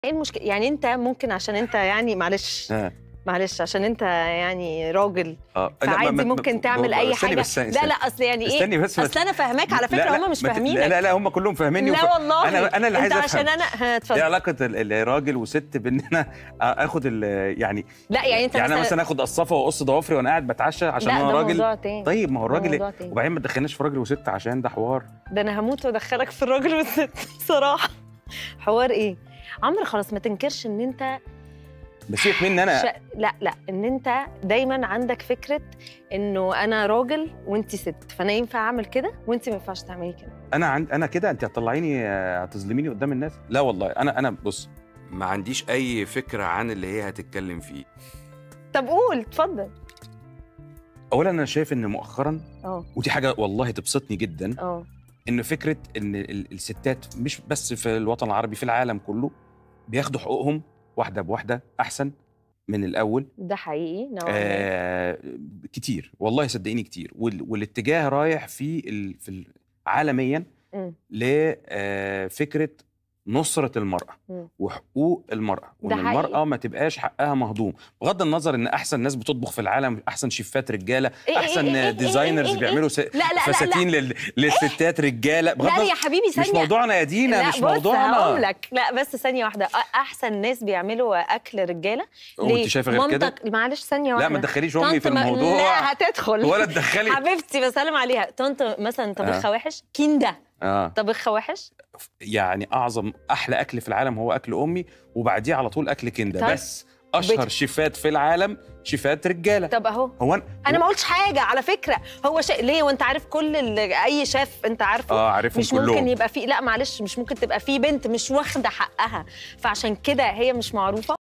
ايه المشكله يعني انت ممكن عشان انت يعني معلش اه معلش عشان انت يعني راجل اه لا، ما- فعادي ما- ممكن ما- تعمل ما- اي استني حاجه بس استني لا لا اصل يعني ايه استني بس اصل انا فاهماك على لا، فكره لا، هم مش ما ت- فاهمينك لا لا لا هم كلهم فاهميني لا وف- والله انا انا اللي انت عايز عشان افهم انا ها، ايه اتفضل علاقه ال- الراجل وست بان انا اخد ال- يعني لا يعني انت يعني انا مثلا مثلا اخد قصافه واقص ضوافري وانا قاعد بتعشى عشان لا انا ده راجل موضوع تاني طيب ما هو ده الراجل موضوع تاني. وبعدين ما تدخلناش في راجل وست عشان ده حوار ده انا هموت وادخلك في الراجل والست صراحه حوار ايه عمرو خلاص ما تنكرش ان انت بس سيبك مني انا ش... لا لا ان انت دايما عندك فكره انه انا راجل وانت ست فانا ينفع اعمل كده وانت ما ينفعش تعملي كده انا عند انا كده انت هتطلعيني آه، هتظلميني قدام الناس لا والله انا انا بص ما عنديش اي فكره عن اللي هي هتتكلم فيه طب قول اتفضل اولا انا شايف ان مؤخرا اه ودي حاجه والله تبسطني جدا اه ان فكره ان ال- الستات مش بس في الوطن العربي في العالم كله بياخدوا حقوقهم واحده بواحده احسن من الاول ده حقيقي نوعا ما آه كتير والله صدقيني كتير وال والاتجاه رايح في ال في ال- عالميا مم. لفكره نصره المراه مم. وحقوق المراه ده وان حقيقي. المراه ما تبقاش حقها مهضوم بغض النظر ان احسن ناس بتطبخ في العالم احسن شيفات رجاله إيه إيه إيه احسن إيه إيه ديزاينرز إيه إيه بيعملوا س... لا لا لا فساتين لل... للستات رجاله بغض لا النظر- يا حبيبي مش ثانيه موضوعنا يا دينا لا مش بص هقول موضوعنا لك لا بس ثانيه واحده أ- احسن ناس بيعملوا اكل رجاله وانت شايفه غير كده مامتك معلش ثانيه واحده لا ما تدخليش امي طنط في ما- الموضوع لا هتدخل ولا تدخلي حبيبتي بسلم عليها طنط مثلا طبخها وحش كيندا اه طبخها وحش يعني اعظم احلى اكل في العالم هو اكل امي وبعديه على طول اكل كندا طيب. بس اشهر بت- شيفات في العالم شيفات رجاله طب اهو هو انا انا ما قلتش حاجه على فكره هو شيء ليه وانت عارف كل ال- اي شيف انت عارفه اه عارفهم مش كلهم ممكن يبقى في لا معلش مش ممكن تبقى في بنت مش واخده حقها فعشان كده هي مش معروفه